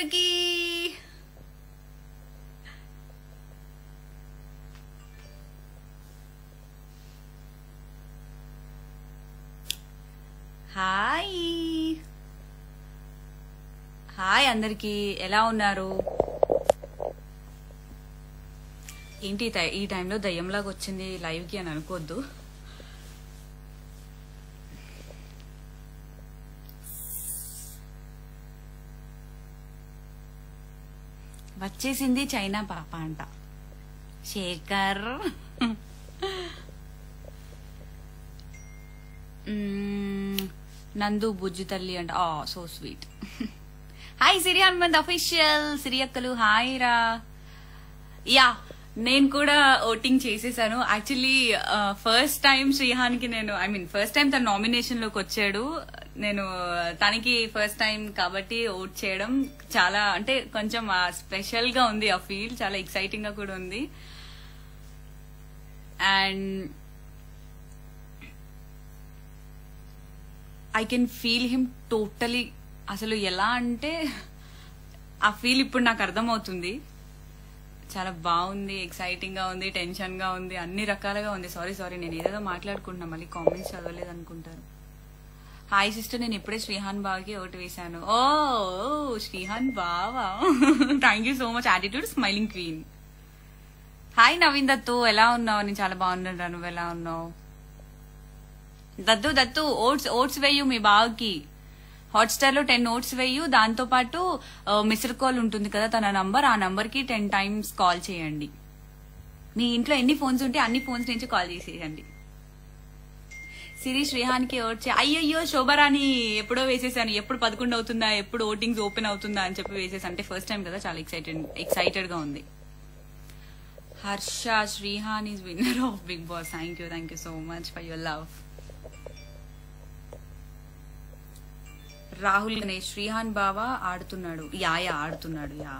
అందరికీ hi hi అందరికీ ఎలా ఉన్నారు ఏంటి ఈ టై- ఈ టైంలో దయ్యంలాగా వచ్చింది లైవ్కి అని అనుకోవద్దు వచ్చేసింది చైనా పాప అంట శేఖర్ మ్మ్, నందు బుజ్జి తల్లి అంట ఆ so sweet hi Siri Hanumanth official Siri అక్కలు హాయ్ రా యా నేను కూడా ఓటింగ్ చేసేసాను యాక్చువల్లీ ఫస్ట్ టైం శ్రీహాన్కి నేను ఐ మీన్ ఫస్ట్ టైం తన నామినేషన్ లోకి వచ్చాడు నేను తనకి ఫస్ట్ టైం కాబట్టి ఓట్ చేయడం చాలా అంటే కొంచెం స్పెషల్ గా ఉంది ఆ ఫీల్ చాలా ఎక్సైటింగ్ గా కూడా ఉంది and I can feel him totally అసలు ఎలా అంటే ఆ ఫీల్ ఇప్పుడు నాకు అర్థమవుతుంది చాలా బాగుంది ఎక్సైటింగ్ గా ఉంది టెన్షన్ గా ఉంది అన్ని రకాలుగా ఉంది సారీ సారీ నేను ఏదేదో మాట్లాడుకుంటున్నా మళ్ళీ కామెంట్స్ చదవలేదు అనుకుంటారు హాయ్ సిస్టర్ నేను ఇప్పుడే శ్రీహాన్ బావకి ఓటు వేశాను ఓ ఓ, శ్రీహాన్ బావా thank you so much attitude smiling queen hi Naveen Dattu ఎలా ఉన్నావు నేను చాలా బాగున్నాను నువ్వు ఎలా ఉన్నావు దత్తు దత్తు ఓట్స్ ఓట్స్ వేయు మీ బావకి హాట్స్టార్ లో టెన్ ఓట్స్ వేయు దాంతో పాటు మిస్డ్ కాల్ ఉంటుంది కదా తన నంబర్ ఆ నంబర్ కి టెన్ టైమ్స్ కాల్ చేయండి మీ ఇంట్లో ఎన్ని ఫోన్స్ ఉంటే అన్ని ఫోన్స్ నుంచి కాల్ చేసేయండి సిరి శ్రీహాన్ కి ఓట్ చే అయ్యయ్యో శోభరాని ఎప్పుడో వేసేసాను ఎప్పుడు పదకొండు అవుతుందా ఎప్పుడు ఓటింగ్స్ ఓపెన్ అవుతుందా అని చెప్పి వేసేసి అంటే ఫస్ట్ టైం కదా చాలా ఎక్సైటెడ్ ఎక్సైటెడ్ గా ఉంది Harsha Srihan is winner of Bigg Boss thank you thank you so much for your love Rahul Ganesh Srihan బావా ఆడుతున్నాడు యా యా ఆడుతున్నాడు యా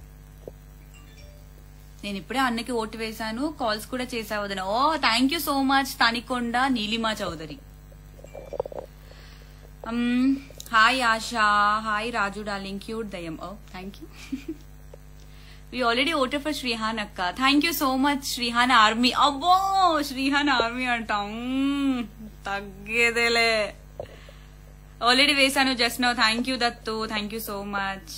నేను ఇప్పుడే అన్నకి ఓటు వేశాను కాల్స్ కూడా చేసావు వదిన oh thank you so much Tanikonda Neelima Chowdary Um, hi Asha hi Raju darling cute దయ్యం oh thank you we already voted for Srihan అక్క thank you so much Srihan army అబ్బో శ్రీహాన్ ఆర్మీ అంటాం తగ్గేదేలే ఆల్రెడీ వేశాను just now thank you Dattu thank you so much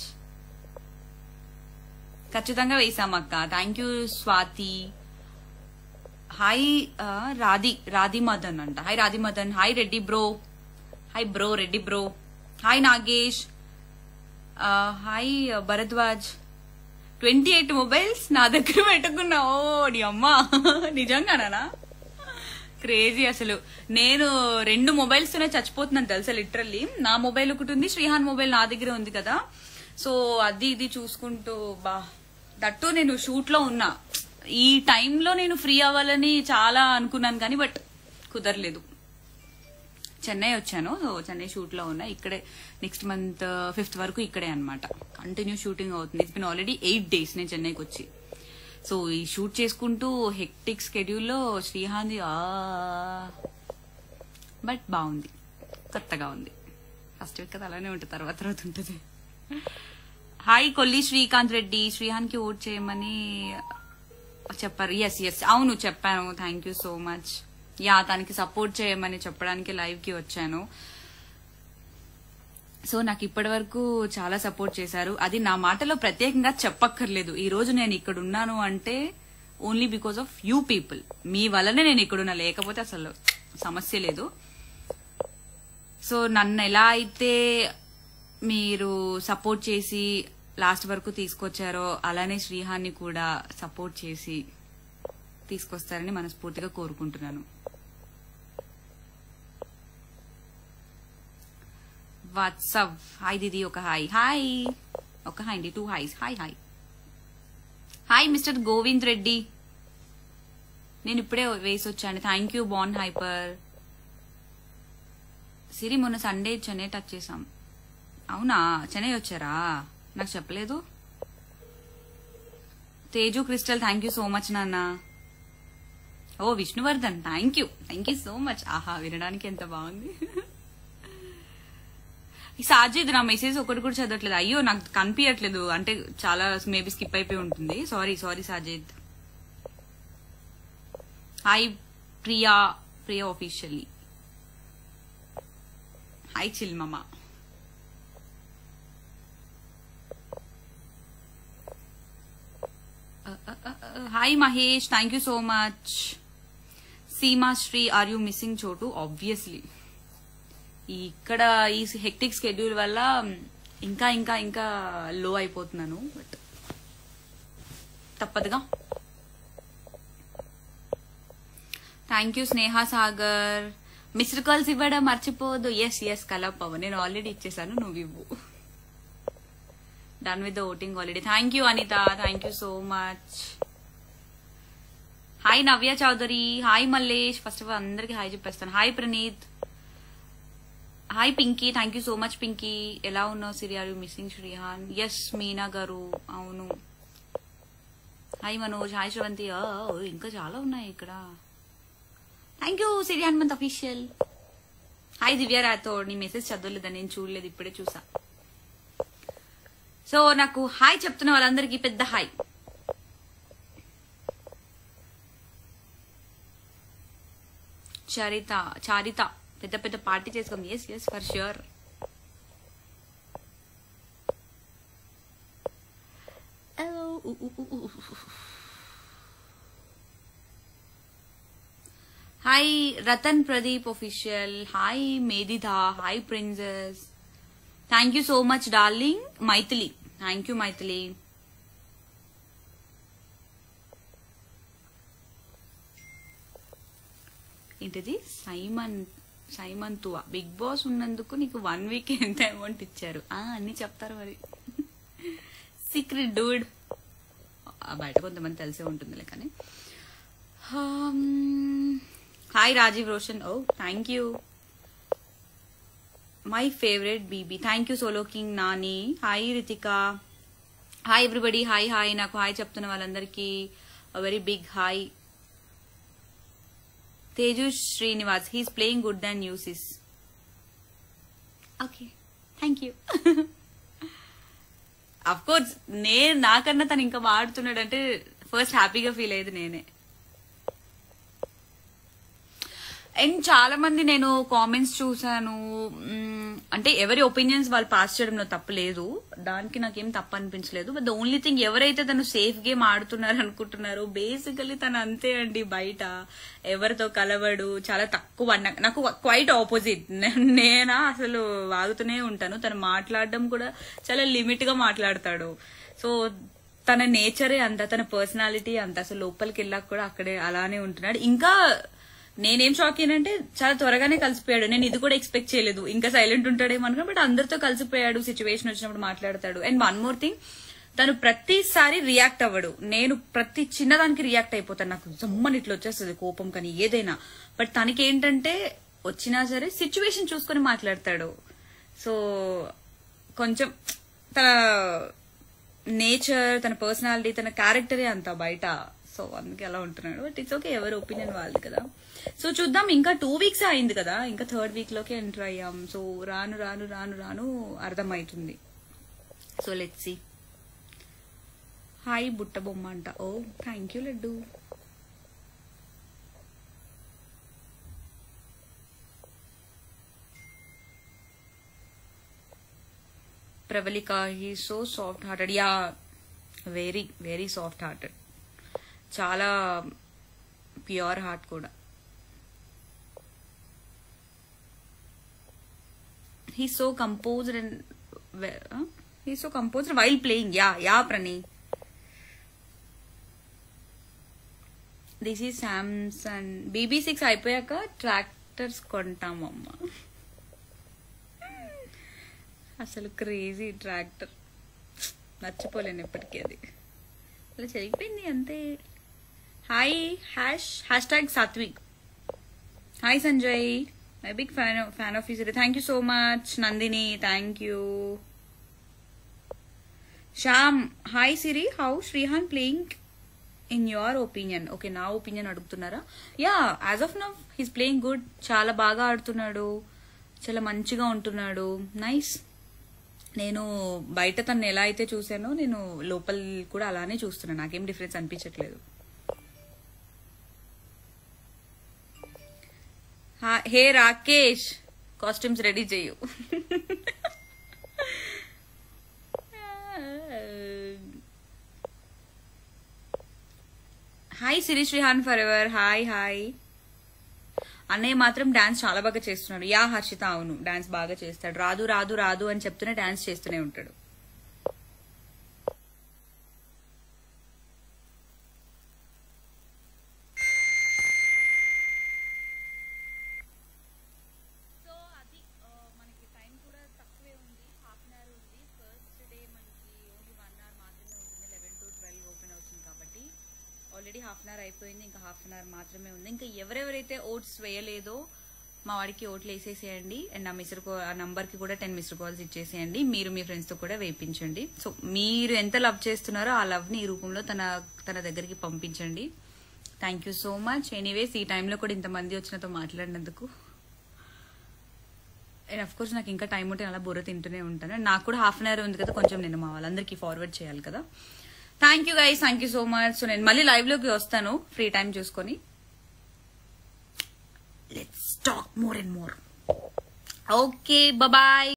ఖచ్చితంగా వేసాం అక్క thank you Swathi hi ఆ, రాధి రాధి మదన్ అంట hi Radhi Madan hi Reddy bro hi bro Reddy bro hi Nagesh ఆ, hi Bharadwaj twenty eight mobiles నా దగ్గర పెట్టుకున్నా ఓ నీ అమ్మా నిజంగానా క్రేజీ అసలు నేను రెండు మొబైల్స్ తోనే చచ్చిపోతున్నాను తెలుసా లిటరల్లీ నా మొబైల్ ఒకటి ఉంది శ్రీహాన్ మొబైల్ నా దగ్గర ఉంది కదా సో అది ఇది చూసుకుంటూ బా దట్టు నేను షూట్ లో ఉన్నా ఈ టైంలో నేను ఫ్రీ అవ్వాలని చాలా అనుకున్నాను కానీ బట్ కుదరలేదు చెన్నై వచ్చాను సో చెన్నై షూట్ లో ఉన్నా ఇక్కడే నెక్స్ట్ మంత్ ఫిఫ్త్ వరకు ఇక్కడే అన్నమాట కంటిన్యూ షూటింగ్ అవుతుంది it's been already eight days నేను చెన్నైకి వచ్చి సో ఈ షూట్ చేసుకుంటూ హెక్టిక్ స్కెడ్యూల్లో శ్రీహాంది ఆ బట్ బాగుంది కొత్తగా ఉంది ఫస్ట్ వీక్ కదా అలానే ఉంటుంది తర్వాత తర్వాత ఉంటుంది హాయ్ కొల్లి శ్రీకాంత్ రెడ్డి శ్రీహాన్ కి ఓట్ చేయమని చెప్పారు ఎస్ ఎస్ అవును చెప్పాను thank you so much yeah తనకి సపోర్ట్ చేయమని చెప్పడానికి లైవ్ కి వచ్చాను సో నాకు ఇప్పటి వరకు చాలా సపోర్ట్ చేశారు అది నా మాటలో ప్రత్యేకంగా చెప్పక్కర్లేదు ఈ రోజు నేను ఇక్కడ ఉన్నాను అంటే only because of you people మీ వల్లనే నేను ఇక్కడున్నా లేకపోతే అసలు సమస్య లేదు సో నన్ను ఎలా అయితే మీరు సపోర్ట్ చేసి లాస్ట్ వరకు తీసుకొచ్చారో అలానే శ్రీహాన్ని కూడా సపోర్ట్ చేసి తీసుకొస్తారని మనస్ఫూర్తిగా కోరుకుంటున్నాను వాట్సప్ హాయ్ దీది ఒక హాయ్ హాయ్ ఒక హాయ్ అండి two hi's hi hi hi mister Govind Reddy నేను ఇప్పుడే వేసి వచ్చాను థ్యాంక్ యూ బాన్ హైపర్ సిరి మొన్న సండే చెన్నై టచ్ చేసాం అవునా చెన్నై వచ్చారా నాకు చెప్పలేదు Teju Crystal thank you so much నాన్న oh Vishnuvardhan thank you thank you so much ఆహా వినడానికి ఎంత బాగుంది ఈ సాజిద్ నా మెసేజ్ ఒకటి కూడా చదవట్లేదు అయ్యో నాకు కనిపించట్లేదు అంటే చాలా మేబీ స్కిప్ అయిపోయి ఉంటుంది sorry sorry Sajid hi Priya Priya officially hi chill మామా hi Mahesh thank you so much Seema Sri are you missing Chotu obviously ఇక్కడ ఈ హెక్టిక్ స్కెడ్యూల్ వల్ల ఇంకా ఇంకా ఇంకా లో అయిపోతున్నాను బట్ తప్పదుగా thank you Sneha Sagar missed calls ఇవ్వడం మర్చిపోదు ఎస్ ఎస్ కలపవ నేను ఆల్రెడీ ఇచ్చేసాను నువ్వు ఇవ్వు done with the voting already thank you Anitha thank you so much hi Navya Chowdary hi Mallesh first of all అందరికి హాయ్ చెప్పేస్తాను hi Praneeth hi Pinky thank you so much Pinky ఎలా ఉన్నావు Siri are you missing Srihan yes Meena గారు అవును హాయ్ మనోజ్ హాయ్ శ్రవంతి ఆ, ఓ, ఇంకా చాలా ఉన్నాయి ఇక్కడ thank you Siri Hanumanth official hi Divya Rathod నీ మెసేజ్ చదవలేదా నేను చూడలేదు ఇప్పుడే చూసా సో నాకు హాయ్ చెప్తున్న వాళ్ళందరికీ పెద్ద హాయ్ చరిత చారిత పెద్ద పెద్ద పార్టీ చేసుకోండి yes yes for sure hi Ratan Pradeep official hi Medhidha hi princess thank you so much darling Maithili thank you Maithili ఏంటిది సైమన్ సైమన్ తువా బిగ్ బాస్ ఉన్నందుకు నీకు వన్ వీక్ ఎంత అమౌంట్ ఇచ్చారు ఆ అన్ని చెప్తారు మరి సీక్రెట్ డూడ్ బయట కొంతమంది తెలిసే ఉంటుందిలే కానీ hi Rajeev Roshan oh thank you my favourite BB thank you solo king Nani hi Ritika hi everybody hi hi నాకు హాయ్ చెప్తున్న వాళ్ళందరికీ very big hi Teju Srinivas he's playing good than యూసిస్ okay thank you of course నేను నాకన్నా తను ఇంకా వాడుతున్నాడు అంటే ఫస్ట్ హ్యాపీగా ఫీల్ అయ్యేది నేనే అండ్ చాలా మంది నేను కామెంట్స్ చూసాను మ్మ్, అంటే ఎవరి ఒపీనియన్స్ వాళ్ళు పాస్ చేయడంలో తప్పు లేదు దానికి నాకేం తప్పు అనిపించలేదు బట్ ద ఓన్లీ థింగ్ ఎవరైతే తను సేఫ్ గేమ్ ఆడుతున్నారు అనుకుంటున్నారో బేసికలీ తను అంతే అండి బయట ఎవరితో కలవడు చాలా తక్కువ నా- నాకు క్వైట్ ఆపోజిట్ నేనా అసలు వాగుతూనే ఉంటాను తను మాట్లాడడం కూడా చాలా లిమిట్ గా మాట్లాడతాడు సో తన నేచరే అంత తన పర్సనాలిటీ అంత అసలు లోపలికి వెళ్ళాక కూడా అక్కడే అలానే ఉంటున్నాడు ఇంకా నేనేం షాక్ ఏంటంటే చాలా త్వరగానే కలిసిపోయాడు నేను ఇది కూడా ఎక్స్పెక్ట్ చేయలేదు ఇంకా సైలెంట్ ఉంటాడేమో అనుకున్నా బట్ అందరితో కలిసిపోయాడు సిచ్యువేషన్ వచ్చినప్పుడు మాట్లాడతాడు అండ్ వన్ మోర్ థింగ్ తను ప్రతిసారి రియాక్ట్ అవ్వడు నేను ప్రతి చిన్నదానికి రియాక్ట్ అయిపోతాను నాకు జమ్మని ఇట్లా వచ్చేస్తుంది కోపం కానీ ఏదైనా బట్ తనకి ఏంటంటే వచ్చినా సరే సిచ్యువేషన్ చూసుకొని మాట్లాడతాడు సో కొంచెం తన నేచర్ తన పర్సనాలిటీ తన క్యారెక్టరే అంత బయట సో అందుకే అలా ఉంటున్నాడు బట్ ఇట్స్ ఓకే ఎవరి ఒపీనియన్ వాళ్ళది కదా సో చూద్దాం ఇంకా టూ వీక్స్ అయింది కదా ఇంకా థర్డ్ వీక్ లోకి ఎంటర్ అయ్యాం సో రాను రాను రాను రాను అర్థమవుతుంది so let's see hi Butta Bomma అంట ఓ thank you Laddu Pravalika he so soft hearted yeah very very soft hearted చాలా ప్యూర్ హార్ట్ కూడా he so composed and he so composed while playing yeah yeah Prani this ఈ శాంసంగ్ బీబీ సిక్స్ అయిపోయాక tractors కొంటామమ్మా అసలు crazy tractor మర్చిపోలేను ఎప్పటికీ అది అలా జరిగిపోయింది అంతే hi hash hash tag Satvik hi Sanjay my big fan fan of user thank you so much Nandini thank you Shyam hi Siri how Srihan playing in your opinion okay నా ఒపీనియన్ అడుగుతున్నారా yeah as of now he's playing good చాలా బాగా ఆడుతున్నాడు చాలా మంచిగా ఉంటున్నాడు nice నేను బయట తను ఎలా అయితే చూసానో నేను లోపల కూడా అలానే చూస్తున్నాను నాకేం డిఫరెన్స్ అనిపించట్లేదు హా- హే రాకేష్ కాస్ట్యూమ్స్ రెడీ చేయు hi Siri Srihan forever hi hi అన్నయ్య మాత్రం డాన్స్ చాలా బాగా చేస్తున్నాడు యా హర్షిత అవును డాన్స్ బాగా చేస్తాడు రాదు రాదు రాదు అని చెప్తూనే డాన్స్ చేస్తూనే ఉంటాడు సో అది ఆ, మనకి టైం కూడా తక్కువే ఉంది హాఫ్ అన్ అవర్ ఉంది ఫస్ట్ డే మనకి ఓన్లీ వన్ అవర్ మాత్రమే ఉంటుంది లెవెన్ టు ట్వెల్వ్ ఓపెన్ అవుతుంది కాబట్టి ఆల్రెడీ హాఫ్ అన్ అవర్ అయిపోయింది ఇంకా హాఫ్ అన్ అవర్ మాత్రమే ఉంది ఇంకా ఎవరెవరైతే ఓట్స్ వేయలేదో మా వాడికి ఓట్లు వేసేసేయండి అండ్ ఆ మిస్టర్ కాల్ ఆ నంబర్కి కూడా టెన్ మిస్టర్ కాల్స్ ఇచ్చేసేయండి మీరు మీ ఫ్రెండ్స్తో కూడా వేయించండి సో మీరు ఎంత లవ్ చేస్తున్నారో ఆ లవ్ని ఈ రూపంలో తన తన దగ్గరికి పంపించండి thank you so much anyways ఈ టైంలో కూడా ఇంతమంది వచ్చినతో మాట్లాడినందుకు అండ్ అఫ్ కోర్స్ నాకు ఇంకా టైం ఉంటే అలా బుర్ర తింటూనే ఉంటాను And నాకు కూడా హాఫ్ అన్ అవర్ ఉంది కదా కొంచెం నేను మా వాళ్ళందరికీ ఫార్వర్డ్ చేయాలి కదా thank you guys thank you so much so నేను మళ్ళీ లైవ్ లోకి వస్తాను ఫ్రీ టైం చూసుకొని let's talk more and more okay bye